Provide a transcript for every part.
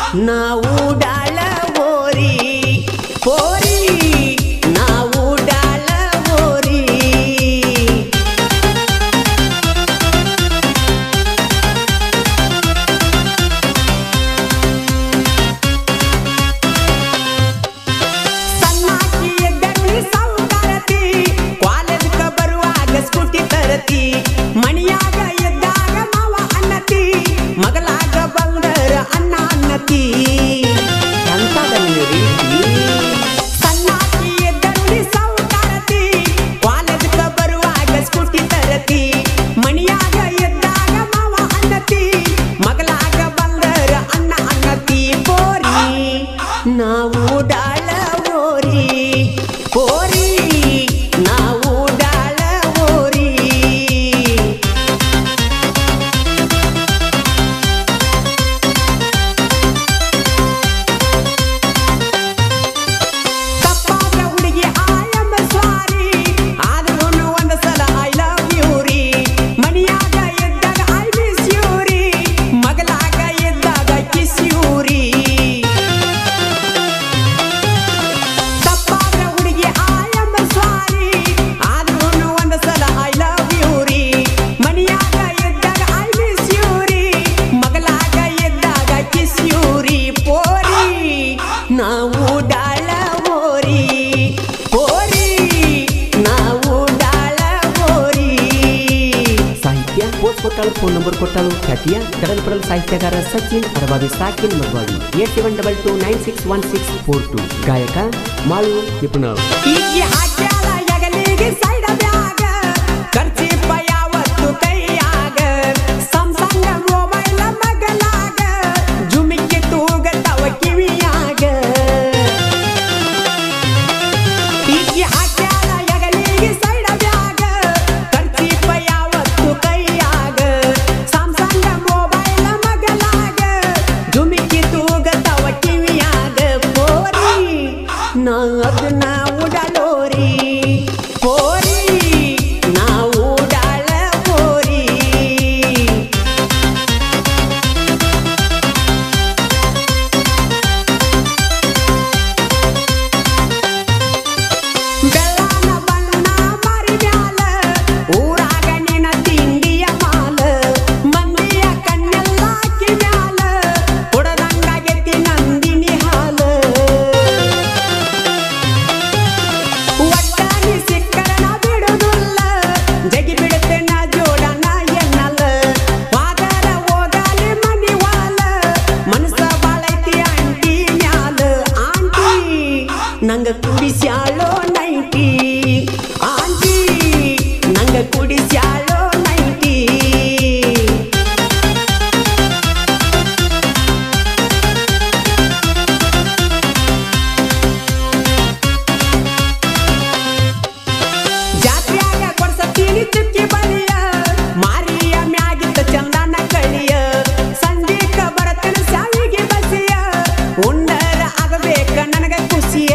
ನಾವು ಡಾಳ ಓರಿ ಓರಿ ನಾವು ಡಾಳ ಓರಿ ಸಣ್ಣಾಕಿ ಎದ್ದಳ್ಳಿ ಸಾವುಕಾರತಿ ಕಾಲೇಜ್ಕ ಬರುವಾಗ ಸ್ಕೂಟಿ ತರತಿ ಮಣಿಯಾಗ ಎದ್ದಾಗ ಮಾವ ಅನ್ನತಿ ಮಗಲಾಗ ಬಂದರ ಅಣ್ಣ ಅನ್ನತಿ ಎಂತದಲ್ಲಿ ರೀತಿ ಸಣ್ಣಾಕಿ ಎದ್ದಳ್ಳಿ ಸಾವುಕಾರತಿ ಕಾಲೇಜ್ಕ ಬರುವಾಗ ಸ್ಕೂಟಿ ತರತಿ ಮಣಿಯಾಗ ಎದ್ದಾಗ ಮಾವ ಅನ್ನತಿ ಮಗಲಾಗ ಬಂದರ ಅಣ್ಣ ಅನ್ನತಿ ಪೋರಿ ನಾವು ಡಾಳ ಓರಿ ಓರಿ ನಾವು ಡಾಳ ಓರಿ ತಪ್ಪಾದ ಹುಡುಗಿ ಆಯಮ್ಮ ಸ್ವಾರಿ ಆದ್ರೂನು ಒಂದ ಸಲ ಐ ಲವ್ ಯು ರೀ ಮನಿಯಾಗ ಎದ್ದಾಗ ಐ ಮಿಸ್ ಯು ರೀ ಮಗಲಾಗ ಎದ್ದಾಗ ಕಿಸ್ ಯು ರೀ ತಪ್ಪಾದ ಹುಡುಗಿ ಆಯಮ್ಮ ಸ್ವಾರಿ ಆದ್ರೂನು ಒಂದ ಸಲ ಐ ಲವ್ ಯು ರೀ ಮನಿಯಾಗ ಎದ್ದಾಗ ಐ ಮಿಸ್ ಯು ರೀ ಮಗಲಾಗ ಎದ್ದಾಗ ಕಿಸ್ ಯು ರೀ ಪೋರಿ ನಾವು ಡಾಳ ಓರಿ ಓರಿ ನಾವು ಡಾಳ ಓರಿ ಸಾಹಿತ್ಯ ಪೋಸ್ಟ್ ಕೊಟ್ಟಾಳು ಫೋನ್ ನಂಬರ್ ಕೊಟ್ಟಾಳು ಖ್ಯಾತಿಯ ಕಡಲ್ ಪಡಲ್ ಸಾಹಿತ್ಯಗಾರ ಸಚಿನ್ ಅರಬಾವಿ ಸಾಕಿನ್ Magavadi eight seven double two nine six one six four two ಗಾಯಕ ಮಾಳು ನಿಪುಣರು ಈಗಿ ಹಾಕ್ಯಾಳ ಎಗಲಿಗೆ ಸೈಡ ಬ್ಯಾಗ ಖರ್ಚಿಪ್ಪ ಯಾವತ್ತು ಕೈಯಾಗ ಸಂಸಂಗ ಮೊಬೈಲ ಮಗಲಾಗ ಜುಮಿಕ್ಕೆ ತೂಗತವ ಕಿವಿಯಾಗ ಈಗಿ ಹಾಕ್ಯಾಳ ಎಗಲಿಗೆ ಸೈಡ ಬ್ಯಾಗ ಖರ್ಚಿಪ್ಪ ಯಾವತ್ತು ಕೈಯಾಗ ಸಂಸಂಗ ಮೊಬೈಲ ಮಗಲಾಗ ಜುಮಿಕ್ಕೆ ತೂಗತವ ಕಿವಿಯಾಗ ಪೋರಿ ನಾ ಅದನ್ನ ಉಡಲೋರಿ ಪೋರಿ ನಾವು ಉಡಾಳ ಪೋರಿ ಬೆಳ್ಳನ ಬಣ್ಣ ಮರಿಮ್ಯಾಲ ಊರಾಗ ನಿನ ತಿಂಡಿಯ ಮಾಲ ಮಂದಿಯ ಕಣ್ಣೆಲ್ಲ ಕಿವ್ಯಾಲ ಕೊಡದಂಗಾಗೆತಿ ನಂದಿನಿ ಹಾಲ ಒಟ್ಟಾಗಿ ಸಿಕ್ಕರನ ಬಿಡುದಿಲ್ಲ ಜಗಿ ಬಿಡುತ್ತೇನ ಜೋಡನ ಎನ್ನಲ್ಲ ವಾದರ ಹೋಗಲಿ ಮನಿ ವಾಲ ಮನಸ್ಸ ಬಾಳೈತಿ ಆಂಟಿ ಮ್ಯಾಲ ಆಂಟಿ ನಂಗ ಕುಡಿಸ್ಯಾಳೋ ನೈಟಿ ಆಂಟಿ ನಂಗ ಕುಡಿಸ್ಯಾಳೋ ನೈಟಿ ಜಾತ್ರ್ಯಾಗ ಕೊಡ್ಸತ್ತೀನಿ ಚುಕ್ಕಿ ಬಲಿಯ ಮಾರಿಯ ಮ್ಯಾಗಿದ್ದ ಚಂದನ ಕಳಿಯ ಸಂಜೀಕ ಬರತನ ಸಾವಿಗೆ ಬಸಿಯ ಉಂಡರ ಆಗಬೇಕ ನನಗ ಖುಷಿಯ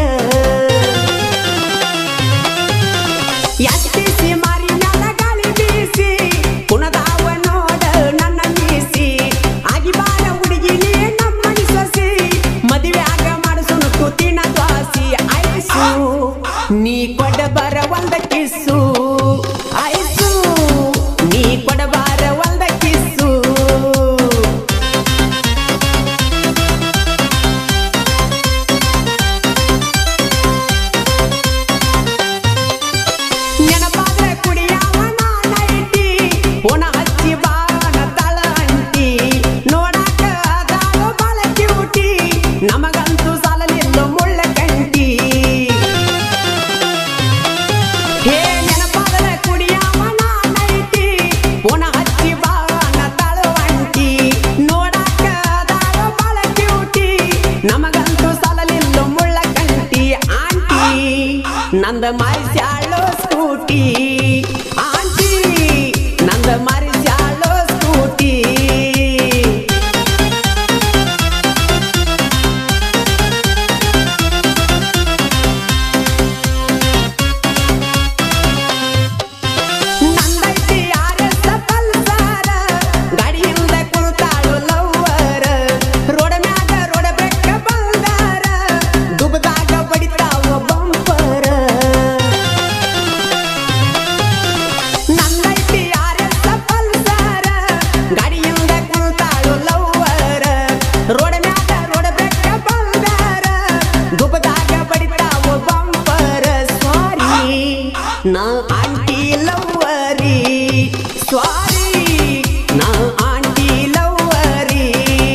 ಎತ್ತಿಸಿ ಮಾರಿ ಮ್ಯಾಲ ಗಾಳಿ ಬೀಸಿ ಕುಣದಾವ ನೋಡ ನನ್ನ ಮೀಸಿ ಆಗಿ ಬಾರ ಹುಡುಗಿ ನೀ ನಮ್ಮನಿ ಸೊಸಿ ಮದುವೆಯಾಗ ಮಾಡಿಸುನು ಕೂತಿನ ದ್ವಾಸಿ ಐಸು ನೀ ಕೊಡ ಬರ ಒಂದ ಕಿಸ್ಸು ಐಸು ನೀ ಕೊಡ ಬಾರ ಒಂದ ಕಿಸ್ಸು ನೆನಪಾದ್ರೆ ಕುಡಿಯಾವ ನಾನೈತಿ ಪುನ ಹಚ್ಚಿ ಬಾನ ತಳ ಅಂಟಿ ನೋಡಾಕ ಅದಾಳು ಬಾಳ ಕ್ಯೂಟಿ ನಮಗಂತೂ ಸಾಲಲಿಲ್ಲ ಮುಳ್ಳ ಕಂಟಿ ಹೇ ನೆನಪಾದ್ರೆ ಕುಡಿಯಾವ ನಾನೈತಿ ಪುನ ಹಚ್ಚಿ ಬಾನ ತಳ ಅಂಟಿ ನೋಡಾಕ ಅದಾಳು ಬಾಳ ಕ್ಯೂಟಿ ನಮಗಂತೂ ಸಾಲಲಿಲ್ಲ ಮುಳ್ಳ ಕಂಟಿ ಆಂಟಿ ನಂದ ಮಾರಿಸ್ಯಾಳೋ ಸ್ಕೂಟಿ ಆಂಟಿ ನಂದ ಮಾರಿಸ್ಯಾಳೋ ಸ್ಕೂಟಿ ನಂದೈತಿ ಆರ್.ಎಸ್. ಪಲ್ಸರ, ಗಾಡಿಯಿಂದ ಕುಳಿತಾಳು ಲವ್ವರ. ರೋಡ ಮ್ಯಾಗ ರೋಡ ನಾ ಆಂಟಿ ಲವ್ವರಿ ಸ್ವಾರಿ ನಾ ಆಂಟಿ ಲವ್ವರಿ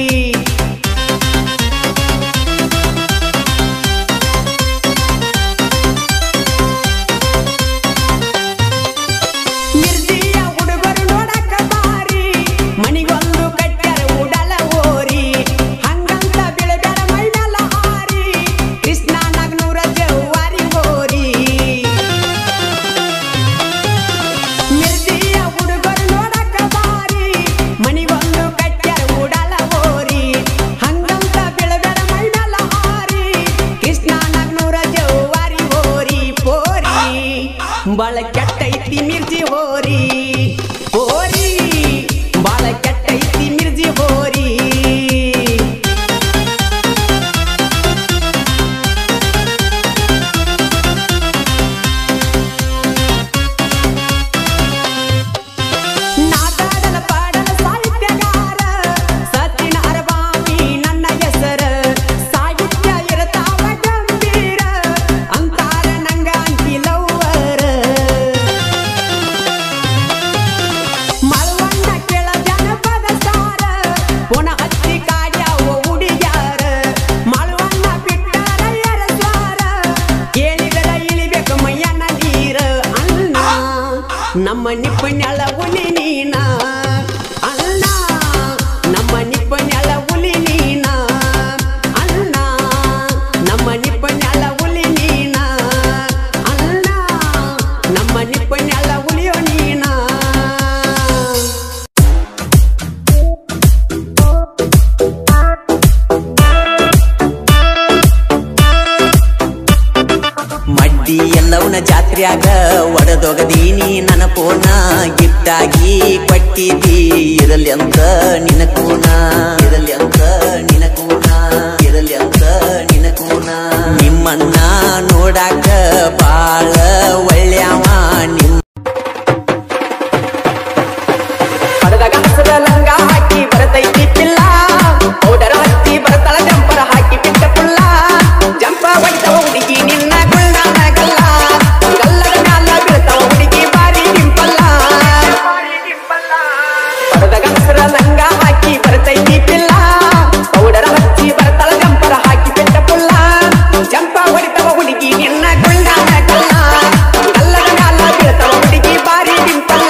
ಮಿರ್ಜಿಯ ಹುಡುಗರು ನೋಡಕ ಬಾರಿ ಮನಿಗೊಂದು ಕಟ್ಟ್ಯಾರ ಉಡಲ ಓರಿ ಹಂಗಂತ ಬಿಳಬೇಡ ಮೈನಲ ಹಾರಿ ಕೃಷ್ಣ ನಗ್ನೂರ ಜವ್ವಾರಿ ಹೋರಿ ಮಿರ್ಜಿಯ ಹುಡುಗರು ನೋಡಕ ಬಾರಿ ಮನಿಗೊಂದು ಕಟ್ಟ್ಯಾರ ಉಡಲ ಓರಿ ಹಂಗಂತ ಬಿಳಬೇಡ ಮೈನಲ ಹಾರಿ ಕೃಷ್ಣ ನಗ್ನೂರ ಜವ್ವಾರಿ ಹೋರಿ ಪೋರಿ ಬಾಳ ಕೆಟ್ಟೈತಿ ಮಿರ್ಜಿ ಹೋರಿ ಹೋರಿ ಬಾಳ ಕೆಟ್ಟೈತಿ ಮಿರ್ಜಿ ಹೋರಿ ನಾಟಾಡಲ ಪಾಡಲ ಸಾಹಿತ್ಯಗಾರ ಸಚಿನ ಅರಬಾವಿ ನನ್ನ ಹೆಸರ ಸಾಹಿತ್ಯ ಇರತಾವ ಗಂಭೀರ ಅಂತಾರ ನಂಗ ಅಂಟಿ ಲವ್ವರ ಮಳವಣ್ಣ ಕೆಳ ಜನಪದ ಸಾರ ಪುನಃ ಹಚ್ಚಿ ಕಾಡ್ಯಾವ ಹುಡುಗ್ಯಾರ ಮಳವಣ್ಣ ಬಿಟ್ಟಾರ ಎರ ಸ್ವಾರ ಕೇಳಿದರ ಇಳಿಬೇಕು ಮೈಯನ ನೀರ ಅಣ್ಣ ನಮ್ಮ ನಿಪ್ಪನೆಳ ಹುಲಿ ನೀನ ಅಣ್ಣ ನಮ್ಮ ನಿಪ್ಪನೆಳ ಹುಲಿ ನೀನ ಅಣ್ಣ ನಮ್ಮ ನಿಪ್ಪನೆಳ ಹುಲಿ ನೀನ ಅಣ್ಣ ನಮ್ಮ ನಿಪ್ಪನೆಳ ಹುಲಿಯೋ ನೀನ ಮಡ್ಡಿ ಎಲ್ಲವನ ಜಾತ್ರ್ಯಾಗ ಒಡದೊಗದೀನಿ ನನ್ನ ಪೋನ ಗಿಟ್ಟಾಗಿ ಕೊಟ್ಟಿದಿ ಇರಲಿ ಅಂತ ನಿನ ಕೂನ ಇರಲಿ ಅಂತ ನಿನ ಕೂನ ಇರಲಿ ಅಂತ ನಿನ ಕೂನ ನಿಮ್ಮನ್ನ ನೋಡಾಕ ಬಾಳ ಒಳ್ಳೆಯವ ನಿಮ್ಮ ಪಡೆದಾಗ ಹಸದ ಲಂಗ ಹಾಕಿ ಬರತೈತಿ ಪಿಲ್ಲ ಪೌಡರ್ ಹತ್ತಿ ಬರತಳ ಜಂಪರ ಹಾಕಿ ಬಿಟ್ಟ ಪುಲ್ಲ ಜಂಪ ಹೊಡಿತವ ಹುಡುಗಿ ನಿನ್ನ ಗುಳ್ಳಾನ ಗಲ್ಲ ಗಲ್ಲದ ಮ್ಯಾಲ ಬೀಳ್ತವ ಹುಡುಗಿ ಬಾರಿ ಡಿಂಪಲ್ಲ ಪಡೆದಾಗ ಹಸರ ಲಂಗ ಹಾಕಿ ಬರತೈತಿ ಪಿಲ್ಲ ಪೌಡರ್ ಹಚ್ಚಿ ಬರತಳ ಜಂಪರ ಹಾಕಿ ಬಿಟ್ಟ ಪುಲ್ಲ ಜಂಪ ಹೊಡಿತವ ಹುಡುಗಿ ನಿನ್ನ ಗುಳ್ಳಾನ ಗಲ್ಲ ಗಲ್ಲದ ಮ್ಯಾಲ ಬೀಳ್ತವ ಹುಡುಗಿ ಬಾರಿ ಡಿಂಪಲ್ಲ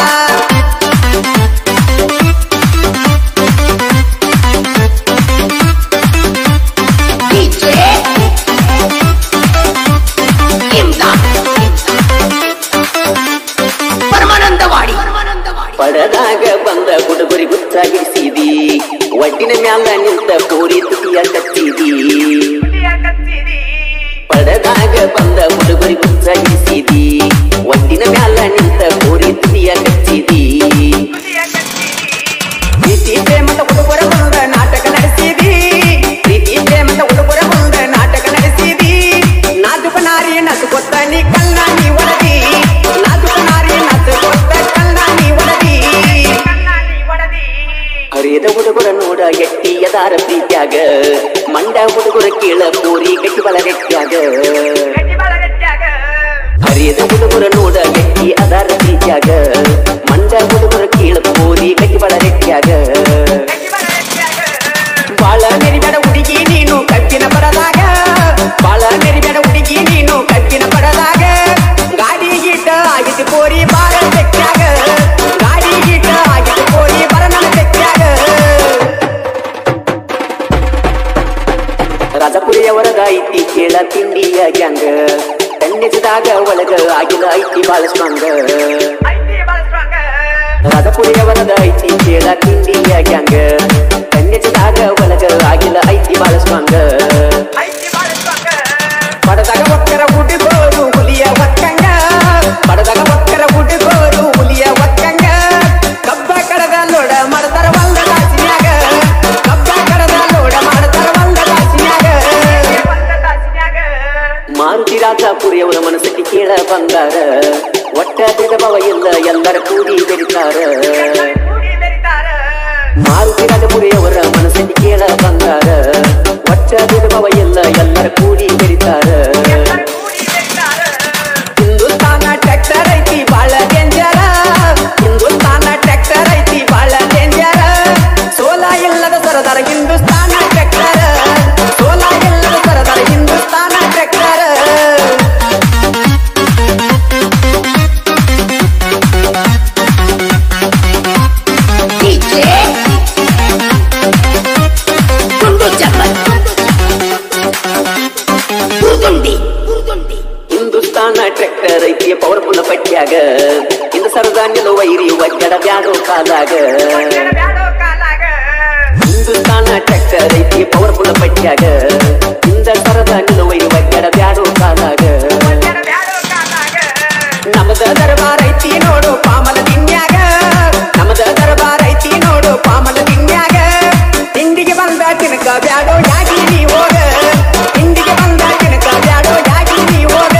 ಪರಮಾನಂದವಾಡಿ ಪಡದಾಗ ಬಂದ ಹುಡುಗರಿ ಗುಚ್ಚಾಗಿರಿಸಿದಿ ಒಟ್ಟಿನ ಮ್ಯಾಲ ನಿಂತ ಕೋರಿ ತುಟಿಯ ಕಚ್ಚಿದಿ ಪಡದಾಗ ಬಂದ ಹುಡುಗರಿ ಗುಚ್ಚಾಗಿರಿಸಿದಿ ಒಟ್ಟಿನ ಮ್ಯಾಲ ನಿಂತ ಕೋರಿ ತುಟಿಯ ಕಚ್ಚಿದಿ ಪ್ರೀತಿ ಪ್ರೇಮದ ಹುಡುಗರ ಮುಂದ ನಾಟಕ ನಡೆಸಿದಿ ಪ್ರೀತಿ ಪ್ರೇಮದ ಹುಡುಗರ ಮುಂದ ನಾಟಕ ನಡೆಸಿದಿ ನಾಜುಕ ನಾರಿ ನಸು ಕೊತ್ತ ನೀ ಕಲ್ಲ ನೀ ಒಡದಿ ನಾಜುಕ ನಾರಿ ನಸು ಕೊತ್ತ ಕಲ್ಲ ನೀ ಒಡದಿ ಹರಿಯದ ಹುಡುಗರ ನೋಡ ಎಟ್ಟಿ ಯದಾರ ಪ್ರೀತ್ಯಾಗ ಮಂಡ ಹುಡುಗರ ಕೇಳ ಕೋರಿ ಗಟ್ಟಿ ಬಲ ಗಟ್ಟ್ಯಾಗ ಹರಿಯದ ಹುಡುಗರ ನೋಡ ಎಟ್ಟಿ ಅದಾರ ಪ್ರೀತ್ಯಾಗ ಮಂಡ ಹುಡುಗರ ಕೇಳ ಕೋರಿ ಗಟ್ಟಿ ಬಲ ಗಟ್ಟ್ಯಾಗ ಬಾಳ ನೆರಿಬೇಡ ಹುಡುಗಿ ನೀನು ಕಬ್ಬಿನ ಪಡದಾಗ ಬಾಳ ನೆರಿಬೇಡ ಹುಡುಗಿ ನೀನು ಕಬ್ಬಿನ ಪಡದಾಗ ಗಾಡಿ ಗೀಟ ಆಗಿದ್ದು ಕೋರಿ ಬಾರ ತೆಕ್ಕಾಗ ಗಾಡಿ ಗೀಟ ಆಗಿದ್ದು ಕೋರಿ ಬರ ನನ್ನ ತೆಕ್ಕಾಗ ರಾಜಪುರಿಯವರದ ಐತಿ ಕೇಳ ತಿಂಡಿಯ ಗ್ಯಾಂಗ ಕಣ್ಣೆಸಿದಾಗ ಒಳಗ ಆಗಿಲ್ಲ ಐತಿ ಬಾಳ ಸ್ಟ್ರಾಂಗ ರಾಜಪುರಿಯವರದ ಐತಿ ಕೇಳ ತಿಂಡಿಯ ಗ್ಯಾಂಗ ಕಣ್ಣೆಸಿದಾಗ ಒಳಗ ಆಗಿಲ್ಲ ಐತಿ ಬಾಳ ಸ್ಟ್ರಾಂಗ ಪಡದಾಗ ಒಕ್ಕರ ಹುಡುಗೋರು ಹುಲಿಯ ಒಕ್ಕಂಗ ಪಡದಾಗ ಒಕ್ಕರ ಹುಡುಗೋರು ಹುಲಿಯ ಒಕ್ಕಂಗ ಕಬ್ಬ ಕಡದ ಲೋಡ ಮಾಡ್ತಾರ ಒಂದ ದಾಸಿನ್ಯಾಗ ಕಬ್ಬ ಕಡದ ಲೋಡ ಮಾಡ್ತಾರ ಒಂದ ದಾಸಿನ್ಯಾಗ ಮಾರುತಿ ರಾಜಾಪುರಿಯವರ ಮನಸ್ಸಿಗೆ ಕೇಳ ಬಂದಾರ ಒಟ್ಟ ಭೇದಭಾವ ಇಲ್ಲ ಎಲ್ಲರ ಕೂಡಿ ಬೆರಿತಾರ ಮಾರುತಿ ರಾಜಪುರಿಯವರ ಮನಸ್ಸಿಗೆ ಕೇಳ ಬಂದಾರ ಒಟ್ಟ ಭೇದಭಾವ ಇಲ್ಲ ಎಲ್ಲರ ಕೂಡಿ ಬೆರಿತಾರ ಹಿಂದೂಸ್ತಾನ ಟೆಕ್ ಐತಿ ಪವರ್ಫುಲ್ ಪಟ್ಯಾಗ ಇಂದ ಸರದ ನಿಲುವೈರಿ ಒಗ್ಗಡ ಬ್ಯಾಡೋ ಕಾಲಾಗ ಹಿಂದೂಸ್ತಾನ ಟ್ರ್ಯಾಕ್ಟರ್ ಐತಿ ಪವರ್ಫುಲ್ ಪಟ್ಯಾಗ ಇಂದ ಸರದ ನಿಲುವೈರಿ ಒಗ್ಗಡ ಬ್ಯಾಡೋ ಕಾಲಾಗ ನಮದ ದರ್ಬಾರ್ ಐತಿ ನೋಡು ಪಾಮಲ ದಿನ್ಯಾಗ ನಮದ ದರ್ಬಾರ್ ಐತಿ ನೋಡು ಪಾಮಲ ದಿನ್ಯಾಗ ಇಂಡಿಗೆ ಬಂದ ತಿನಕ ಬ್ಯಾಡೋ ಯಾಗಿ ನೀ ಹೋಗ ಇಂಡಿಗೆ ಬಂದ ತಿನಕ ಬ್ಯಾಡೋ ಯಾಗಿ ನೀ ಹೋಗ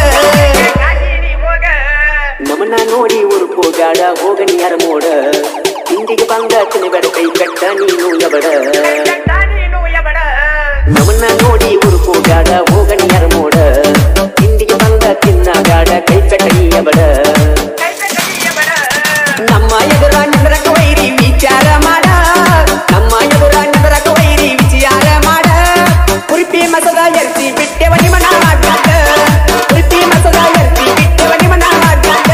ನಮನ ನೋಡಿ ಊರುಕೋ ಬ್ಯಾಡ ಹೋಗನಿ ಯಾರ ಮೋಡ ಹಿಂದಿಗೆ ಬಂದ ತಿನ್ಬೇಡ ಕೈ ಕಟ್ಟ ನೀನು ಎಬಡ ನಮನ ನೋಡಿ ಊರುಕೋ ಬ್ಯಾಡ ಹೋಗನಿ ಯಾರ ಮೋಡ ಹಿಂದಿಗೆ ಬಂದ ತಿನ್ನ ಬ್ಯಾಡ ಕೈ ಕಟ್ಟ ನೀ ಎಬಡ ನಮ್ಮ ಎದುರ ನಿಂದ್ರಕ ವೈರಿ ವಿಚಾರ ಮಾಡ ನಮ್ಮ ಎದುರ ನಿಂದ್ರಕ ವೈರಿ ವಿಚಾರ ಮಾಡ ಕುರಿಪಿ ಮಸದ ಎರ್ತಿ ಬಿಟ್ಟೆವ ನಿಮನ ಮಾಡ್ಯಾಕ ಕುರಿಪಿ ಮಸದ ಎರ್ತಿ ಬಿಟ್ಟೆವ ನಿಮನ ಮಾಡ್ಯಾಕ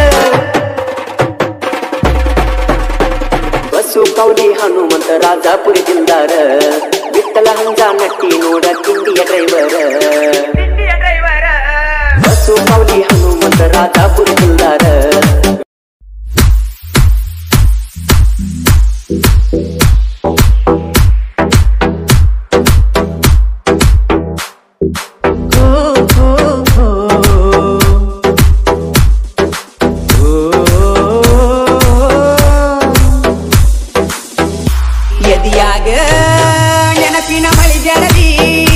ಬಸ್ಸು ಕೌಡಿ ಹನುಮಂತ ರಾಜಾಪುರಿ ಜಿಲ್ದಾರ ವಿಠಲ ಹಂಜ ನಟ್ಟಿ ನೋಡ ಕಿಂಡಿಯ ಡ್ರೈವರ ಬಸ್ಸು ಕೌಡಿ ಹನುಮಂತ ರಾಜಾಪುರಿ ಜಿಲ್ದಾರ ಎದಿಯಾಗ ನೆನಪಿನ ಮಳಿ ಜಡದಿ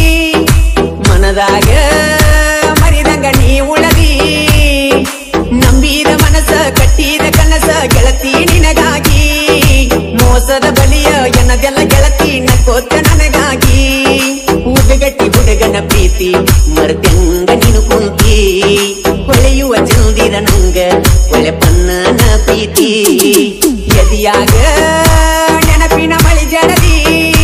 ಮನದಾಗ ಮರಿದಂಗ ನೀ ಉಳದಿ ನಂಬಿದ ಮನಸ ಕಟ್ಟಿದ ಕನಸ ಗೆಳತಿ ನಿನಗಾಗಿ ಮೋಸದ ಬಲಿಯ ಎನ್ನದೆಲ್ಲ ಗೆಳತಿ ನಕ್ಕೋತ ನನಗಾಗಿ ಹುಡುಗಟ್ಟಿ ಹುಡುಗನ ಪ್ರೀತಿ ಮರ್ತ್ಯಂಗ ನೀನು ಕುಂತಿ ಹೊಳೆಯುವ ಚಂದಿರ ನಂಗ ಹೊಳೆ ಪನ್ನನ ಪ್ರೀತಿ ಎದಿಯಾಗ ನೆನಪಿನ ಮಳಿ ಜಡದಿ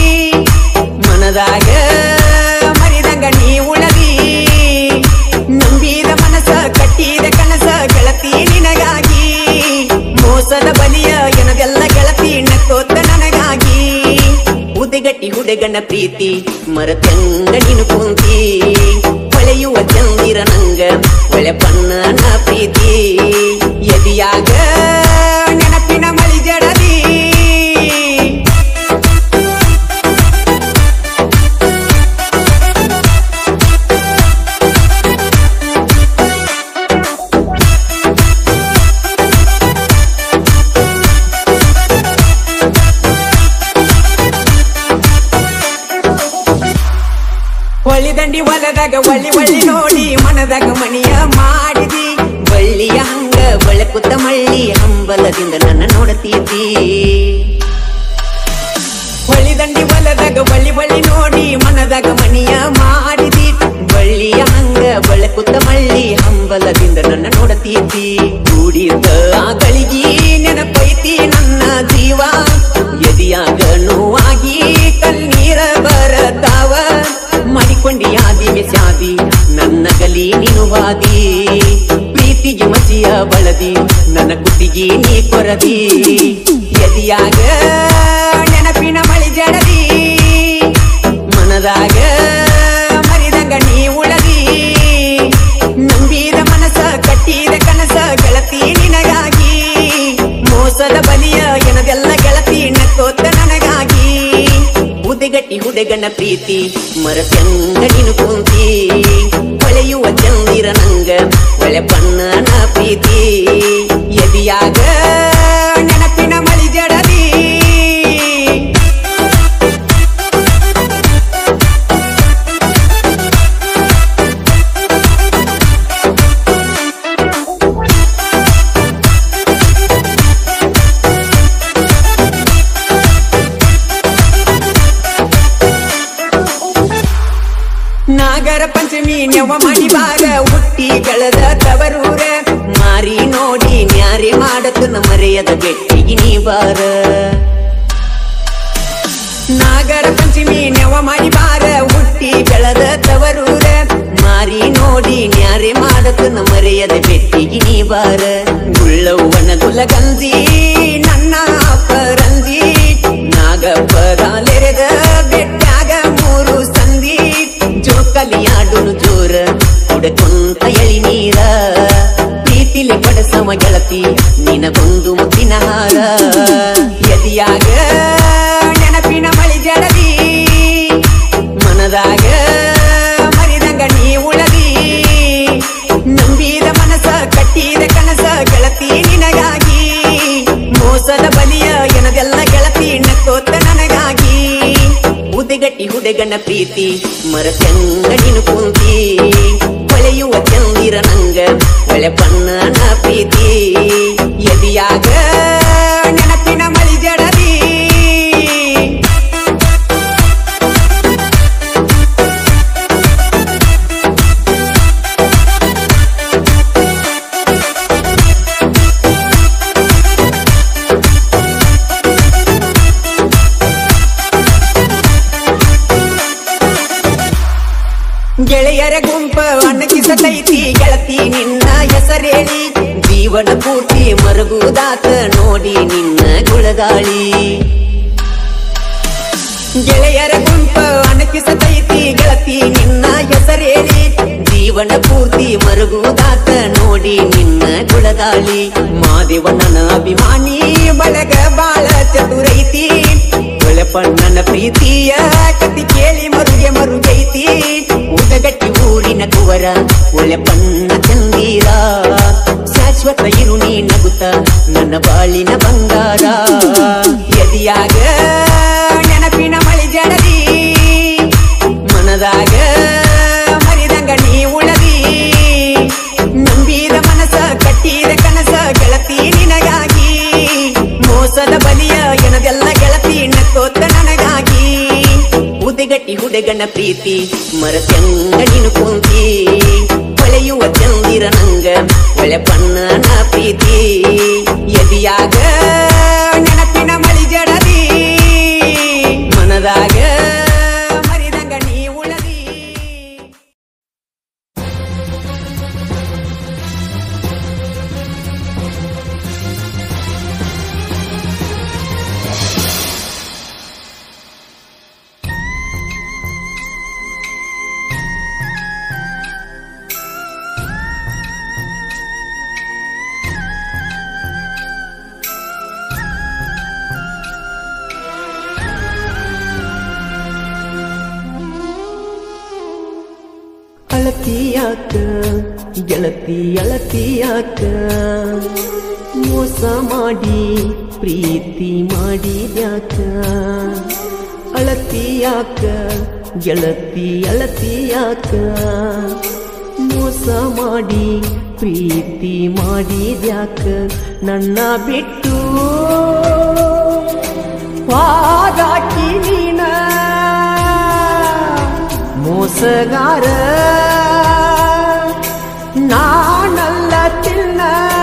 ಮನದಾಗ ಮರಿದಂಗ ನೀ ಉಳದಿ ನಂಬಿದ ಮನಸ ಕಟ್ಟಿದ ಕನಸ ಗೆಳತಿ ನಿನಗಾಗಿ ಮೋಸದ ಬಲಿಯ ಎನದೆಲ್ಲ ಗೆಳತಿ ನಕ್ಕೋತ ನನಗಾಗಿ ಉದಗಟ್ಟಿ ಹುಡುಗನ ಪ್ರೀತಿ ಮರತಂಗ ನೀನು ಕುಂತಿ ಹೊಳೆಯುವ ಚಂದಿರ ನಂಗ ಹೊಳೆ ಪನ್ನನ ಪ್ರೀತಿ ಎದಿಯಾಗ ನೆನಪಿನ ಮಳಿ ಜಡದಿ ಹೊಳಿದಂಡಿ ಹೊಲದಾಗ ಒಳ್ಳಿ ಒಳ್ಳಿ ನೋಡಿ ಮನದಾಗ ಮಣಿಯ ಮಾಡಿದಿ ಬಳ್ಳಿಯ ಹಂಗ ಬೆಳಕುತ್ತ ಮಳ್ಳಿ ಹಂಬಲದಿಂದ ನನ್ನ ನೋಡತೀತಿ ಹೊಳಿದಂಡಿ ಹೊಲದಾಗ ಬಳ್ಳಿ ಬಳ್ಳಿ ನೋಡಿ ಮನದಾಗ ಮಣಿಯ ಮಾಡಿದಿ ಬಳ್ಳಿಯ ಹಂಗ ಬೆಳಕುತ್ತ ಮಳ್ಳಿ ಹಂಬಲದಿಂದ ನನ್ನ ನೋಡತೀತಿ ಕೂಡಿದ ಆ ಗಳಿಗಿ ನೆನಪೈತಿ ನನ್ನ ಜೀವ ಎದಿಯಾಗ ನೋವಾಗಿ ಕಣ್ಣೀರ ಬರತಾವ ಮಾಡಿಕೊಂಡಿ ಆದಿ ಮೆಸ್ಯಾದಿ ನನ್ನ ಗಲಿ ನೀನು ವಾದಿ ಪ್ರೀತಿಗೆ ಮಸಿಯ ಬಳದಿ ನನ್ನ ಕುತ್ತಿಗೆ ನೀ ಕೊರದಿ ಎದಿಯಾಗ ನೆನಪಿನ ಮಳಿ ಜಡದಿ ಮನದಾಗ ಮರಿದಂಗ ನೀ ಉಳದಿ ನಂಬಿದ ಮನಸ ಕಟ್ಟಿದ ಕನಸ ಗೆಳತಿ ನಿನಗಾಗಿ ಮೋಸದ ಬಲಿಯ ಎನದೆಲ್ಲ ಗೆಳತಿ ನಕ್ಕೋತ ನನಗಾಗಿ ಉದಗಟ್ಟಿ ಹುಡುಗನ ಪ್ರೀತಿ ಮರತಂಗ ನೀನು ಕುಂತಿ ಹೊಳೆಯುವ ಚಂದಿರ ನಂಗ ಹೊಳೆ ಪನ್ನನ ಪ್ರೀತಿ ಎದಿಯಾಗ ನೆನಪಿನ ಮಳಿ ಜಡದಿ ನಾಗರ ಪಂಚಮಿ ನೆವ ಮಾಡಿ ಬಾರ ಹುಟ್ಟಿ ಬೆಳೆದ ತವರೂರ ಮಾರಿ ನೋಡಿ ನ್ಯಾರಿ ಮಾಡತು ಮರೆಯದ ಬೆಟ್ಟಿಗೆ ನೀ ಬಾರ ನಾಗರ ಪಂಚಮಿ ನೆವ ಮಾಡಿ ಬಾರ ಹುಟ್ಟಿ ಬೆಳೆದ ತವರೂರ ಮಾರಿ ನೋಡಿ ನ್ಯಾರೆ ಮಾಡತು ಮರೆಯದ ಬೆಟ್ಟಿಗೆ ನೀ ಬಾರ ಗುಳ್ಳವ್ವನ ಗುಲಗಂಜಿ ನನ್ನ ಪರಂಜಿ ನಾಗಪರಾಲೆರೆದ ಬೆಟ್ಟಾಗ ಮೂರು ಸಂಧಿ ಜೋಕಲಿಯಾಡುನು ಜೋರ ಕುಡಕೊಂತ ಎಳಿ ನೀರ ಪ್ರೀತಿ ನಮ್ಮ ಗೆಳತಿ ನಿನಗೊಂದು ಮುತ್ತಿನ ಹಾರ ಎದಿಯಾಗ ನೆನಪಿನ ಮಳಿ ಜಡದಿ ಮನದಾಗ ಮರಿದಂಗ ನೀ ಉಳದಿ ನಂಬಿದ ಮನಸ ಕಟ್ಟಿದ ಕನಸ ಗೆಳತಿ ನಿನಗಾಗಿ ಮೋಸದ ಬಲಿಯ ಎನದೆಲ್ಲ ಗೆಳತಿ ನಕ್ಕೋತ ನನಗಾಗಿ ಉದಗಟ್ಟಿ ಹುಡುಗನ ಪ್ರೀತಿ ಮರತೆಂಗ ನೀನು ಕುಂತಿ ಹೊಳೆಯುವ ಚಂದಿರ ನಂಗ ಹೊಳೆ ಬಣ್ಣನ ಪ್ರೀತಿ ಎದಿಯಾಗ ನೆನಪಿನ ಮಳಿ ಜಡದಿ ಗೆಳೆಯರ ಗುಂಪ ಅಣ್ಣಕಿಸತೈತಿ ಗೆಳತಿ ನಿನ್ನ ಹೆಸರೇಳಿ ಜೀವನ ಪೂರ್ತಿ ಮರಗುದಾತ ನೋಡಿ ನಿನ್ನ ಗುಳಗಾಳಿ ಗೆಳೆಯರ ಗುಂಪ ಅಣಕಿಸತೈತಿ ಗೆಳತಿ ನಿನ್ನ ಹೆಸರೇಳಿ ಜೀವನ ಪೂರ್ತಿ ಮರುಗುದಾತ ನೋಡಿ ನಿನ್ನ ಗುಳಗಾಳಿ ಮಾದೇವಣ್ಣನ ಅಭಿಮಾನಿ ಬಳಗ ಬಾಳ ಚತುರೈತಿ ಒಳಪಣ್ಣನ ಪ್ರೀತಿಯ ಕತಿ ಕೇಳಿ ಮರುಗೆ ಮರುಗೈತಿ ಉದಗಟ್ಟಿ ಊರಿನ ಕುವರ ಒಳೆಪಣ್ಣ ಚಂದೀರ ಶಾಶ್ವತ ಇರು ನೀ ನಗುತ್ತ ನನ್ನ ಬಾಳಿನ ಬಂಗಾರ ಎದಿಯಾಗ ನೆನಪಿನ ಮಳಿ ಜಡದಿ ಮನದಾಗ ಮರಿದಂಗ ನೀ ಉಳದಿ ನಂಬಿದ ಮನಸ ಕಟ್ಟಿದ ಕನಸ ಗೆಳತಿ ನಿನಗಾಗಿ ಮೋಸದ ಬಲಿಯ ಎನದೆಲ್ಲ ಗೆಳತಿ ನಕ್ಕೋತ ನನಗಾಗಿ ಉದಗಟ್ಟಿ ಹುಡುಗನ ಪ್ರೀತಿ ಮರತೆಂಗ ನೀನು ಕುಂತಿ ಹೊಳೆಯುವ ಚಂದಿರ ನಂಗ ಒಳೆ ಬಣ್ಣನ ಪ್ರೀತಿ ಎದಿಯಾಗ ನೆನಪಿನ ಮಳಿ ಜಡದಿ ಮನದಾಗ ಮರಿದಂಗ ನೀ ಉಳದಿ ಅಳತಿಯಾಕ ಗೆಳತಿ ಅಳತಿಯಾಕ ಮೋಸ ಮಾಡಿ ಪ್ರೀತಿ ಮಾಡಿದ್ಯಾಕ ಅಳತಿಯಾಕ ಗೆಳತಿ ಅಳತಿಯಾಕ ಮೋಸ ಮಾಡಿ ಪ್ರೀತಿ ಮಾಡಿದ್ಯಾಕ ನನ್ನ ಬಿಟ್ಟು ವಾದಾಕಿ ನೀನ ಮೋಸಗಾರ ನಾನಲ್ಲ ತಿನ್ನ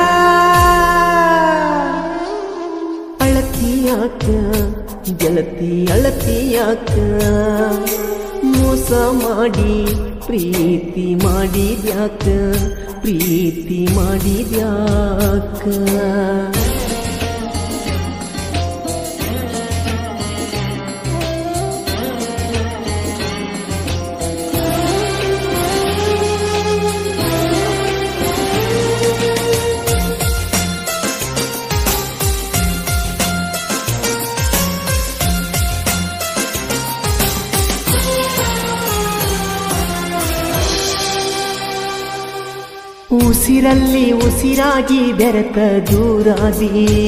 ಅಳತಿಯಾಕ ಗೆಳತಿ ಅಳತಿಯಾಕ ಮೋಸ ಮಾಡಿ ಪ್ರೀತಿ ಮಾಡಿದ್ಯಾಕ ಪ್ರೀತಿ ಮಾಡಿದ್ಯಾಕ ಉಸಿರಲ್ಲಿ ಉಸಿರಾಗಿ ಬೆರೆತ ದೂರಾದಿ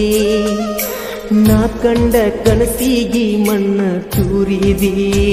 ನಾ ಕಂಡ ಕನಸಿಗಿ ಮಣ್ಣ ತೂರಿದಿ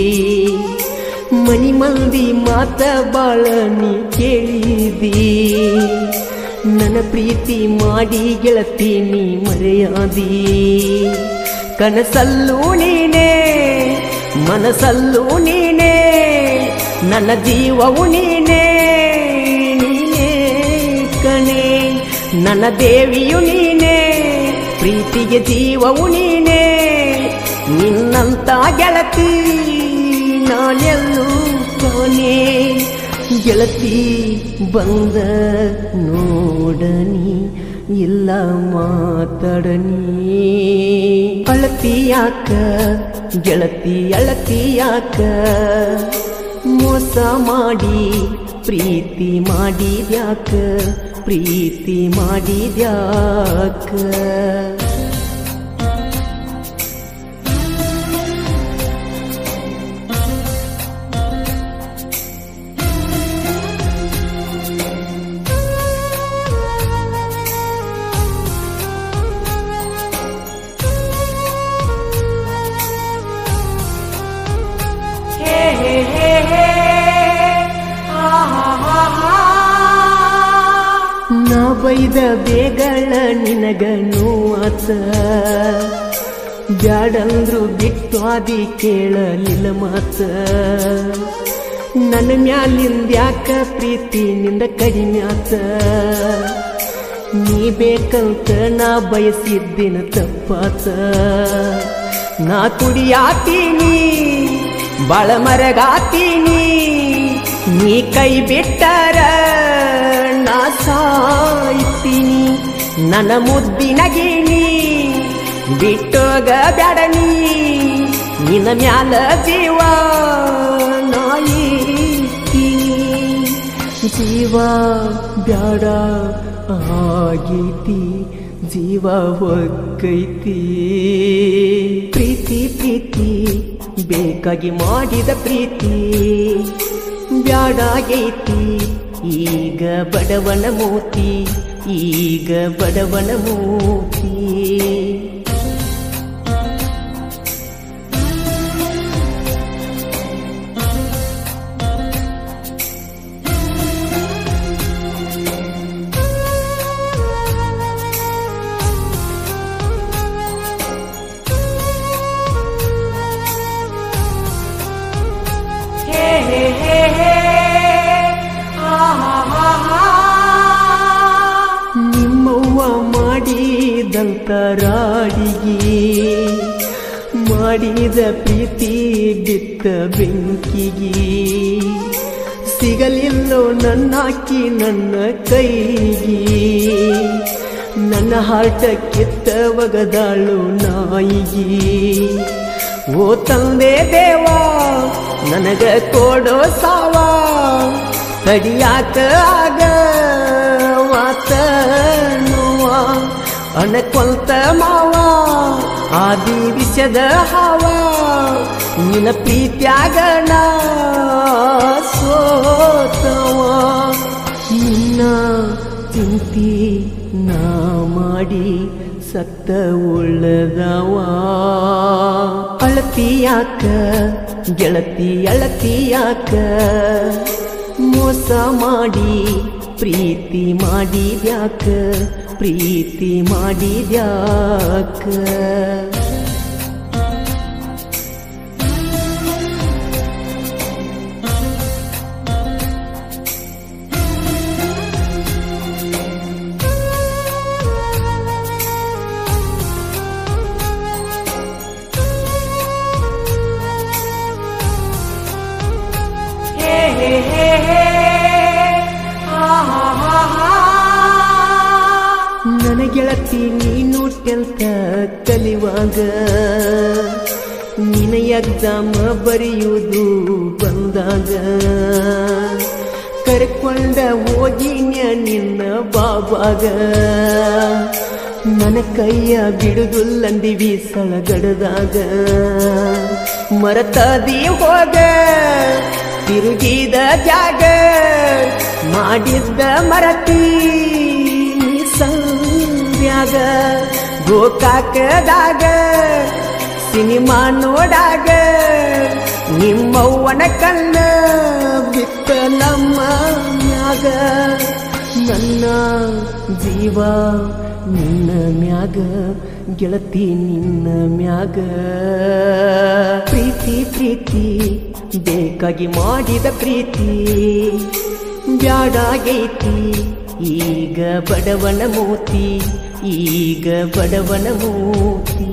ಮನಿ ಮಂದಿ ಮಾತ ಬಾಳ ನೀ ಕೇಳಿದಿ ನನ್ನ ಪ್ರೀತಿ ಮಾಡಿ ಗೆಳತಿ ನೀ ಮರೆಯಾದಿ ಕನಸಲ್ಲೂ ನೀನೇ ಮನಸ್ಸಲ್ಲೂ ನೀನೇ ನನ್ನ ಜೀವವು ನೀನೇ ನೀನೇ ಕಣೆ ನನ್ನ ದೇವಿಯು ನೀನೇ ಪ್ರೀತಿಗೆ ಜೀವವು ನೀನೇ ನಿನ್ನಂತ ಗೆಳತಿ ನಾನೆಲ್ಲೂ ಕಾಣೆ ಗೆಳತಿ ಬಂದ ನೋಡನಿ ಇಲ್ಲ ಮಾತಾಡನಿ ಅಳತಿಯಾಕ ಗೆಳತಿ ಅಳತಿಯಾಕ ಮೋಸ ಮಾಡಿ ಪ್ರೀತಿ ಮಾಡಿದ್ಯಾಕ ಪ್ರೀತಿ ಮಾಡಿದ್ಯಾಕ ನಾ ಬೈದ ಬೇಗಳ ನಿನಗ ನೋವಾತ ಬ್ಯಾಡಂದ್ರು ಬಿಟ್ಟು ಆದಿ ಕೇಳಲಿಲ್ಲ ಮಾತ ನನ್ನ ಮ್ಯಾಲಿಂದ್ಯಾಕ ಪ್ರೀತಿ ನಿಂದ ಕಡಿಮೆ ಆತ ನೀ ಬೇಕಂತ ನಾ ಬಯಸಿದ್ದಿನ ತಪ್ಪಾತ ನಾ ಕುಡಿಯಾತೀನಿ ಬಾಳ ಮರಗಾತೀನಿ ನೀ ಕೈ ಬಿಟ್ಟರ ನಾ ಸಾಯ್ತೀನಿ ನನ್ನ ಮುದ್ದಿನ ಗಿಣಿ ಬಿಟ್ಟೋಗ ಬ್ಯಾಡನಿ ನಿನ್ನ ಮ್ಯಾಲ ಜೀವ ನಾಯಿತೀನಿ ಜೀವ ಬ್ಯಾಡ ಆಗೈತಿ ಜೀವ ಹೊಕ್ಕೈತಿ ಪ್ರೀತಿ ಪ್ರೀತಿ ಬೇಕಾಗಿ ಮಾಡಿದ ಪ್ರೀತಿ ಬ್ಯಾಡಾಗೈತಿ ಈಗ ಬಡವನ ಮೂತಿ ಈಗ ಬಡವನ ಮೂತಿ ನಿಮ್ಮವ್ವ ಮಾಡಿದಂತ ರಾಡಿಗೆ ಮಾಡಿದ ಪ್ರೀತಿ ಬಿತ್ತ ಬೆಂಕಿಗೆ ಸಿಗಲಿಲ್ಲೋ ನನ್ನಾಕಿ ನನ್ನ ಕೈಗೆ ನನ್ನ ಹಾರ್ಟ ಕಿತ್ತ ಒಗದಾಳು ನಾಯಿಗೆ ಓ ತಂದೆ ದೇವಾ ನನಗ ಕೊಡೋ ಸಾವ ತಡಿಯಾಕ ಆಗ ವಾತ ನೋವ ಅಣಕೊಂತ ಮಾವ ಆದಿ ವಿಷದ ಹಾವ ನಿನ್ನ ಪ್ರೀತ್ಯಾಗ ನಾ ಸೋತವ ನಿನ್ನ ಚಿಂತಿ ನಾ ಮಾಡಿ ಸತ್ತ ಉಳ್ಳದವ ಅಳತಿಯಾಕ ಗೆಳತಿ ಅಳತಿಯಾಕ ಮೋಸ ಮಾಡಿ ಪ್ರೀತಿ ಮಾಡಿದ್ಯಾಕ ಪ್ರೀತಿ ಮಾಡಿದ್ಯಾಕ ನನ್ನ ಗೆಳತಿ ನೀನು ಟೆಲ್ತ ಕಲಿವಾಗ ನಿನ ಎಕ್ಸಾಮ್ ಬರೆಯುವುದು ಬಂದಾಗ ಕರ್ಕೊಂಡ ಹೋಗಿನ್ಯ ನಿನ್ನ ಬಾಬಾಗ ನನ್ನ ಕೈಯ ಬಿಡುದುಲ್ಲಂದಿವಿ ಸಳಗಡದಾಗ ಮರತದಿ ಹೋಗ ತಿರುಗಿದ ಜಾಗ ಮಾಡಿದ್ದ ಮರತಿ ಸಂಧ್ಯಾಗ ಗೋಕಾಕದಾಗ ಸಿನಿಮಾ ನೋಡಾಗ ನಿಮ್ಮವ್ವನ ಕಣ್ಣ ಬಿತ್ತ ನಮ್ಮ ಮ್ಯಾಗ ನನ್ನ ಜೀವ ನಿನ್ನ ಮ್ಯಾಗ ಗೆಳತಿ ನಿನ್ನ ಮ್ಯಾಗ ಪ್ರೀತಿ ಪ್ರೀತಿ ಬೇಕಾಗಿ ಮಾಡಿದ ಪ್ರೀತಿ ಬ್ಯಾಡಾಗೈತಿ ಈಗ ಬಡವನ ಮೂತಿ ಈಗ ಬಡವನ ಮೂತಿ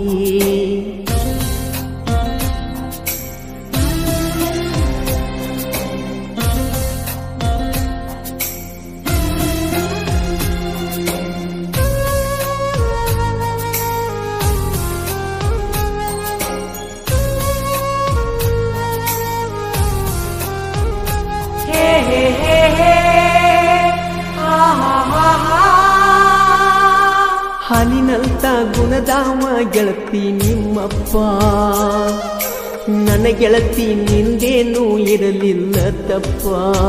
ಹಾಲಿನಂತ ಗುಣದಾಮ ಗೆಳತಿ ನಿಮ್ಮಪ್ಪ ನನ್ನ ಗೆಳತಿ ನಿಂದೇನೂ ಇರಲಿಲ್ಲ ತಪ್ಪ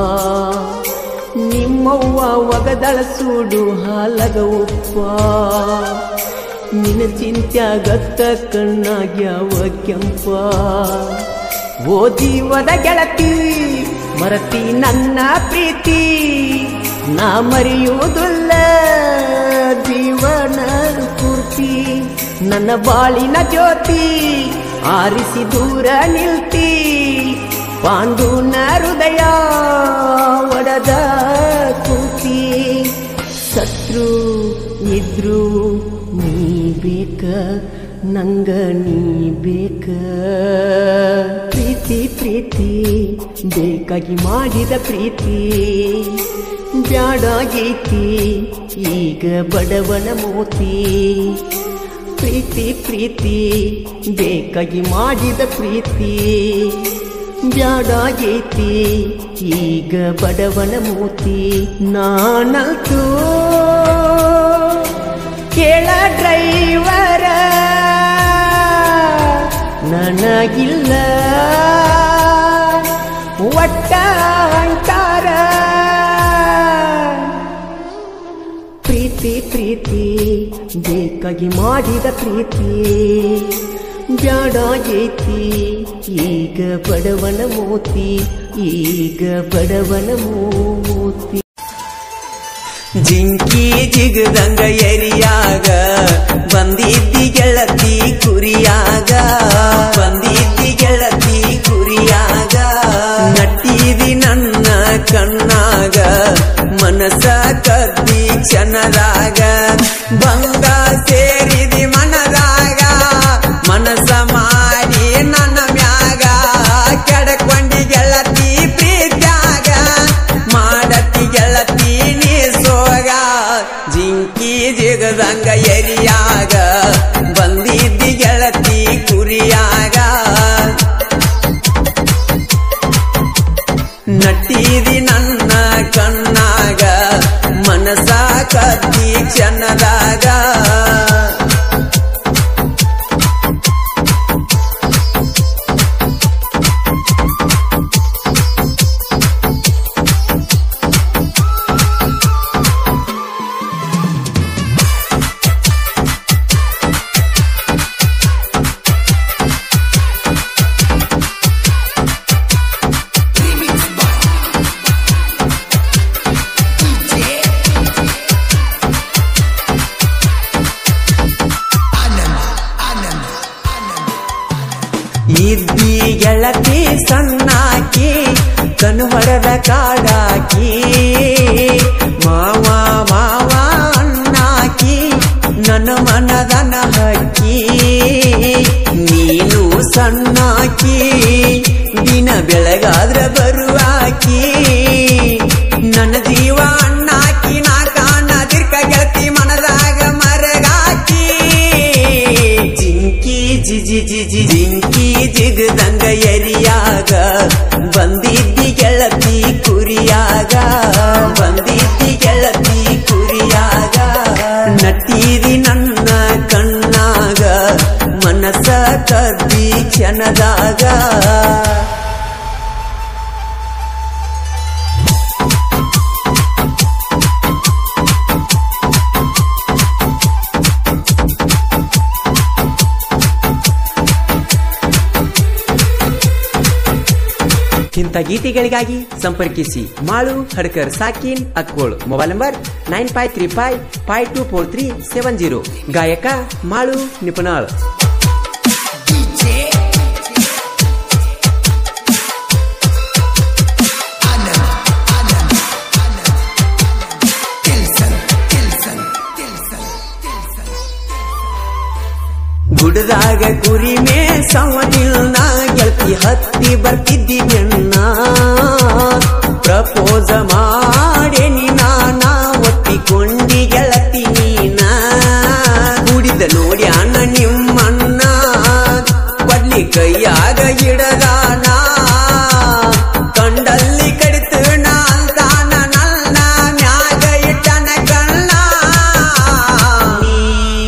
ನಿಮ್ಮವ್ವ ಒಗದಳ ಸೂಡು ಹಾಲಗ ಉಪ್ಪ ನಿನ್ನ ಚಿಂತ್ಯಾಗತ್ತ ಕಣ್ಣಾಗ್ಯಾವ ಕೆಂಪ ಓ ಜೀವದ ಗೆಳತಿ ಮರತಿ ನನ್ನ ಪ್ರೀತಿ ನಾ ಮರೆಯುವುದಿಲ್ಲ ಜೀವನ ಪೂರ್ತಿ ನನ್ನ ಬಾಳಿನ ಜ್ಯೋತಿ ಆರಿಸಿ ದೂರ ನಿಲ್ತಿ ಪಾಂಡುನ ಹೃದಯ ಒಡದ ಕುಂತಿ ಸತ್ರು ಇದ್ರು ನೀ ಬೇಕ ನಂಗ ನೀ ಬೇಕ ಪ್ರೀತಿ ಪ್ರೀತಿ ಬೇಕಾಗಿ ಮಾಡಿದ ಪ್ರೀತಿ ಬ್ಯಾಡಾಗೈತಿ ಈಗ ಬಡವನ ಮೋತಿ ಪ್ರೀತಿ ಪ್ರೀತಿ ಬೇಕಾಗಿ ಮಾಡಿದ ಪ್ರೀತಿ ಬ್ಯಾಡಾಗೈತಿ ಈಗ ಬಡವನ ಮೂತಿ ನಾನಂತೂ ಕೇಳ ಡ್ರೈವರ ನನಗಿಲ್ಲ ಒಟ್ಟ ಅಂಕಾರ ಪ್ರೀತಿ ಪ್ರೀತಿ ಬೇಕಾಗಿ ಮಾಡಿದ ಪ್ರೀತಿ ಬ್ಯಾಡಾಗೈತಿ ಈಗ ಬಡವನ ಮೋತಿ ಈಗ ಬಡವನ ಮೋತಿ ಜಿಂಕಿ ಜಿಗದಂಗ ಎರಿಯಾಗ ಬಂದಿದ್ದಿ ಗೆಳತಿ ಕುರಿಯಾಗ ಬಂದಿದ್ದಿ ಗೆಳತಿ ಕುರಿಯಾಗ ನಟ್ಟಿದಿ ನನ್ನ ಕಣ್ಣಾಗ ಮನಸ ಕದ್ದಿ ಕ್ಷಣದಾಗ ಬಂಗ ಸೇರಿದಿ ಮನದಾಗ ಮನಸ ಮಾಡಿ ನನ್ನ ಮ್ಯಾಗ ಕೆಡಕೊಂಡಿ ಗೆಳತಿ ಪ್ರೀತ್ಯಾಗ ಮಾಡತಿ ಗೆಳತಿ ನೀ ಸೋಗ ಜಿಂಕಿ ಜಿಗದಂಗ ಎರಿಯಾಗ ಬಂದಿದ್ದಿ ಗೆಳತಿ ಕುರಿಯಾಗ ನಟ್ಟಿದಿ ನನ್ನ ಕಣ್ಣಾಗ ಮನಸ ಕದ್ದಿ ಕ್ಷಣದಾಗ ಇದ್ದಿ ಗೆಳತಿ ಸಣ್ಣಾಕಿ ಕನುವಡದ ಕಾಡಾಕಿ ಮಾವ ಮಾವ ಅಣ್ಣಾಕಿ ನನ್ನ ಮನದನ ಹಕ್ಕಿ ನೀನು ಸಣ್ಣಾಕಿ ದಿನ ಬೆಳಗಾದ್ರ ಬರುವಾಕಿ ನನ್ನ ಜೀವ ಅಣ್ಣಾಕಿ ನಾ ಕಾಣದಿರ್ಕ ಗೆಳತಿ ಮನದಾಗ ಮರಗಾಕಿ ಜಿಂಕಿ ಜಿಜಿ ಜಿಜಿ ಜಿಂಕಿ ಜಿಗದಂಗ ಎರಿಯಾಗ ಬಂದಿದ್ದಿ ಗೆಳತಿ ಕುರಿಯಾಗ ಬಂದಿದ್ದಿ ಗೆಳತಿ ಕುರಿಯಾಗ ನಟ್ಟಿದಿ ನನ್ನ ಕಣ್ಣಾಗ ಮನಸ ಕದ್ದಿ ಕ್ಷಣದಾಗ ಇಂಥ ಗೀತೆಗಳಿಗಾಗಿ ಸಂಪರ್ಕಿಸಿ ಮಾಳು ಹಡ್ಕರ್ ಸಾಕಿನ್ Akkol mobile number nine five three five five two four three seven zero ಗಾಯಕ ಮಾಳು ನಿಪುಣಾಳ್ ಗುಡದಾಗ ಕುರಿ ಮೇ ಸವನಿಲ್ನ ಗೆಳತಿ ಹತ್ತಿ ಬರ್ತಿದ್ದಿ ಬೆಣ್ಣ ಪ್ರಪೋಸ ಮಾಡೇನಿ ನಾನ ಒಪ್ಪಿಕೊಂಡಿ ಗೆಳತಿ ನೀನ ಕುಡಿದ ನೋಡಿ ಅಣ್ಣ ನಿಮ್ಮಣ್ಣ ಕೊಡ್ಲಿ ಕೈಯಾಗ ಇಡದಾನ ಕಂಡಲ್ಲಿ ಕಡಿತು ನಾಲ್ತಾನ ನನ್ನ ಮ್ಯಾಗ ಇಟ್ಟನ ಕಣ್ಣ ನೀ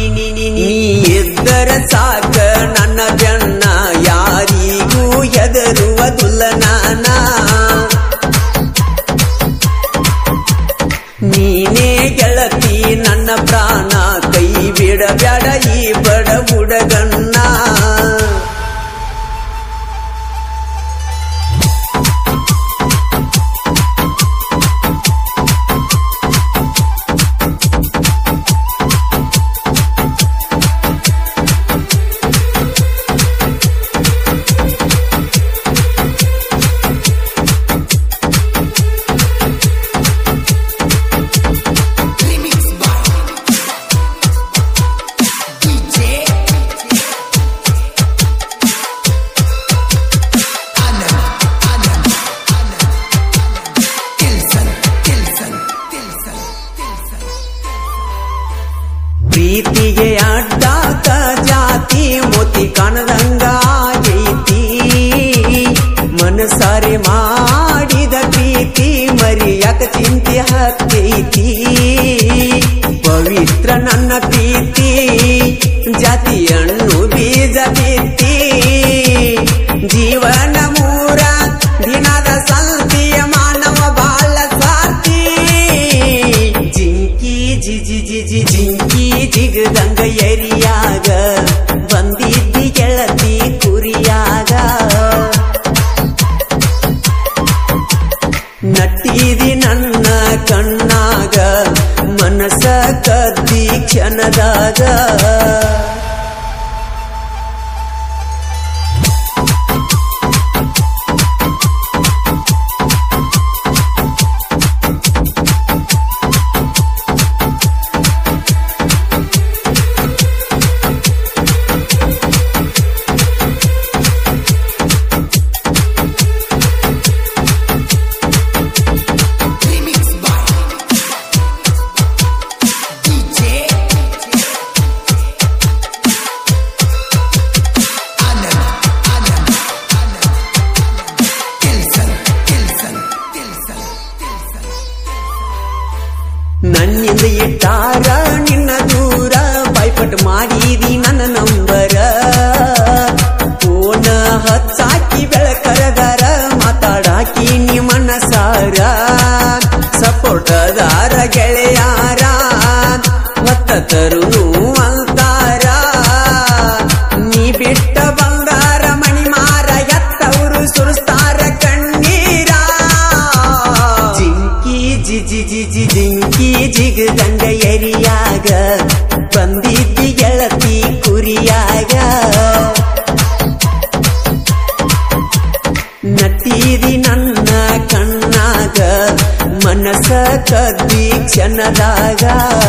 ಕಾಣದಂಗ ಆಗೈತಿ ಮನಸಾರೆ ಮಾಡಿದ ಪ್ರೀತಿ ಮರಿಯಾಕ ಚಿಂತೆ ಹತ್ತೈತಿ ಪವಿತ್ರ ನನ್ನ ಪ್ರೀತಿ ಜಾತಿಯನ್ನು ಬೀಜ ಬಿತ್ತಿ ಜೀವನ ಮೂರ ದಿನದ ಸಂತಿಯ ಮಾನವ ಬಾಳ ಸಾರ್ಥಿ ಜಿಂಕಿ ಜಿಜಿ ಜಿಜಿ ಜಿಂಕಿ ಜಿಗದಂಗ ಎರಿಯಾಗ ಬಂದಿದ್ದಿ ಗೆಳತಿ ಕುರಿಯಾಗ ನಟ್ಟಿದಿ ನನ್ನ ಕಣ್ಣಾಗ ಮನಸ ಕದ್ದಿ ಕ್ಷಣದಾಗ ನನ್ನಿಂದ ಇಟ್ಟಾರ ನಿನ್ನ ದೂರ ಬಾಯ್ಪಟ್ ಮಾಡಿದಿ ನನ್ನ ನಂಬರ ಫೋನ ಹಚ್ಚಾಕಿ ಬೆಳಕರದಾರ ಮಾತಾಡಾಕಿ ನಿ ಮನಸಾರ ಸಪೋರ್ಟದಾರ ಗೆಳೆಯಾರ ಹೊತ್ತ ತರುನು ಅಂತಾರ ನೀ ಬಿಟ್ಟ ಬಂಗಾರ ಮಣಿ ಮಾರ ಎತ್ತವರು ಸುರಿಸ್ತಾರ ಕಣ್ಣೀರ ಜಿಂಕಿ ಜಿಜಿ ಜಿಜಿ ಜಿಂಕಿ ಜಿಗದಂಗ ಎರಿಯಾಗ ಬಂದಿದ್ದಿ ಗೆಳತಿ ಕುರಿಯಾಗ ನಟ್ಟಿದಿ ನನ್ನ ಕಣ್ಣಾಗ ಮನಸ ಕದ್ದಿ ಕ್ಷಣದಾಗ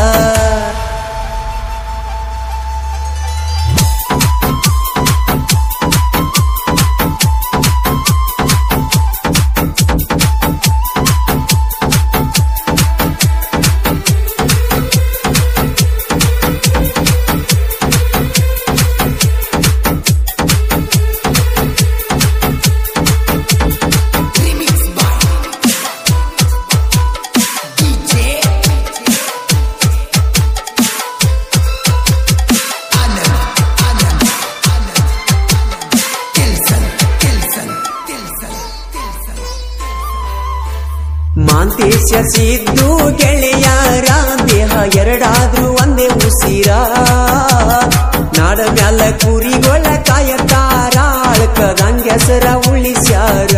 ಮಾಂತೇಶ ಸಿದ್ದು ಗೆಳೆಯಾರ ದೇಹ ಎರಡಾದ್ರೂ ಒಂದೇ ಉಸಿರ ನಾಡ ಮ್ಯಾಲ ಕುರಿಗೊಳ ಕಾಯತಾರ ಅಳ್ಕದಂಗ ಹೆಸರ ಉಳಿಸ್ಯಾರ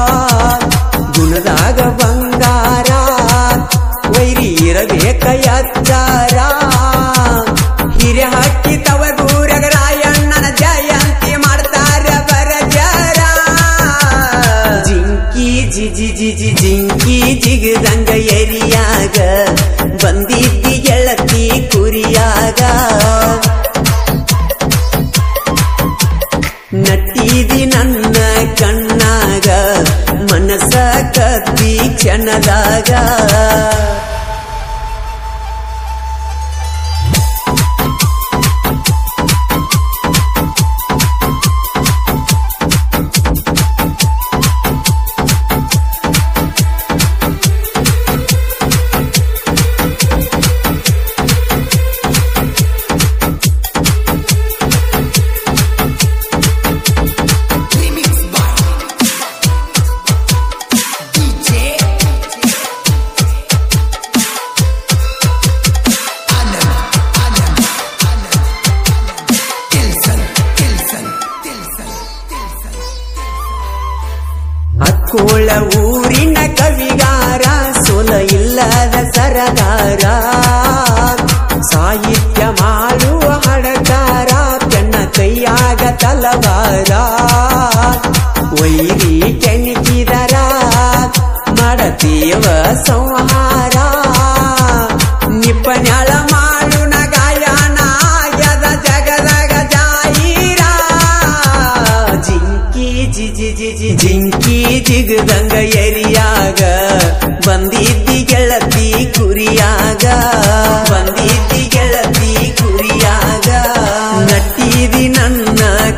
ಗುಣದಾಗ ಬಂಗಾರ ವೈರಿ ಇರಬೇಕ ಎಚ್ಚಾರ ಹಿರಿಯ ಹಕ್ಕಿ ತವ ಗೂರಗ ರಾಯಣ್ಣನ ಜಯಂತಿ ಮಾಡ್ತಾರ ಬರಜಾರ ಜಿಂಕಿ ಜಿಜಿ ಜಿಜಿ ಜಿಂಕಿ ಜಿಗದಂಗ ಎರಿಯಾಗ ಬಂದಿದ್ದಿ ಗೆಳತಿ ಕುರಿಯಾಗ ನಟ್ಟಿದಿ ನನ್ನ ಕಣ್ಣಾಗ ಮನಸ ಕದ್ದಿ ಕ್ಷಣದಾಗ ಅಕ್ಕೋಳ ಊರಿನ ಕವಿಗಾರ ಸೋಲ ಇಲ್ಲದ ಸರದಾರ ಸಾಹಿತ್ಯ ಮಾಡುವ ಹಡಕಾರ ಕೆಣ್ಣ ಕೈಯಾಗ ತಲವಾರ ವೈರಿ ಕೆಣಕಿದರ ಮಾಡತೀವ ಸಂಹಾರ ನಿಪ್ಪನ್ಯಾಳ ಮಾಡುನ ಗಾಯನ ಆಗ್ಯದ ಜಗದಾಗ ಜಾಯಿರ ಜಿಂಕಿ ಜಿಜಿ ಜಿಜಿ ಜಿಂಕಿ ಜಿಗದಂಗ ಎರಿಯಾಗ ಬಂದಿದ್ದಿ ಗೆಳತಿ ಕುರಿಯಾಗ ಬಂದಿದ್ದಿ ಗೆಳತಿ ಕುರಿಯಾಗ ನಟ್ಟಿದಿ ನನ್ನ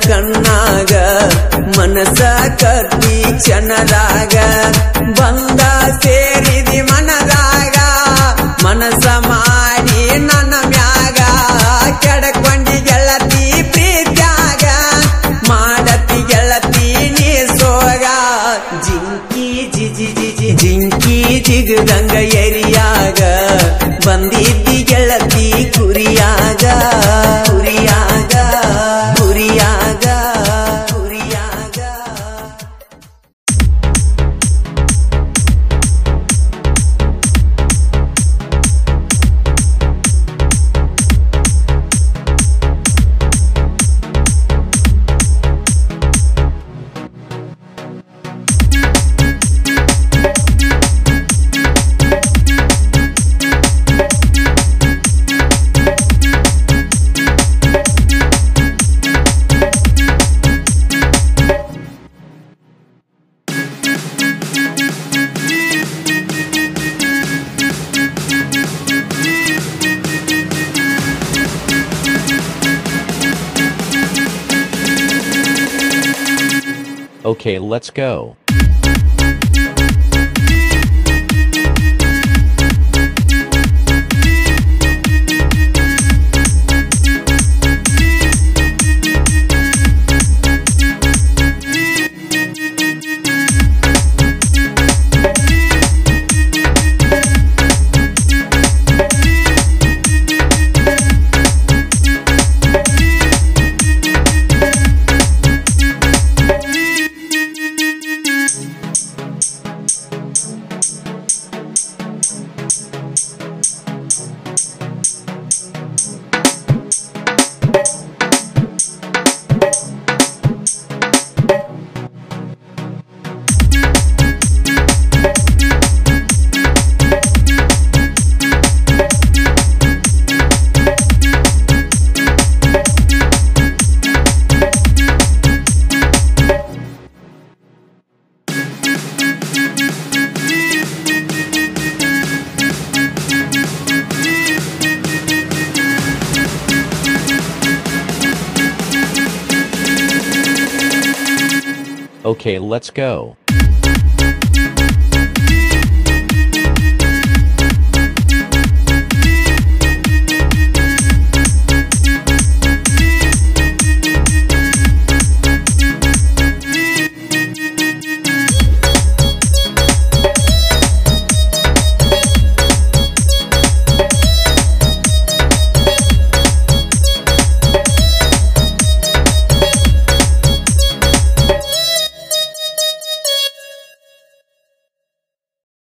ಚನ್ನದಾಗ ಬಂದ ಸೇರಿದಿ ಮನದಾಗ ಮನಸ ಮಾಡಿ ನನ್ನ ಮ್ಯಾಗ ಕೆಡಕೊಂಡಿ ಗೆಳತಿ ಪ್ರೀತ್ಯಾಗ ಮಾಡತಿ ಗೆಳತಿ ನೀ ಸೋಗ ಜಿಂಕಿ ಜಿಜಿ ಜಿಜಿ ಜಿಂಕಿ ಜಿಗದಂಗ ಎರಿಯಾಗ ಬಂದಿದ್ದಿ ಗೆಳತಿ ಕುರಿಯಾಗ ಕುರಿಯಾಗ ಕುರಿಯಾಗ ಕುರಿಯಾಗ Okay, let's go. Okay, let's go.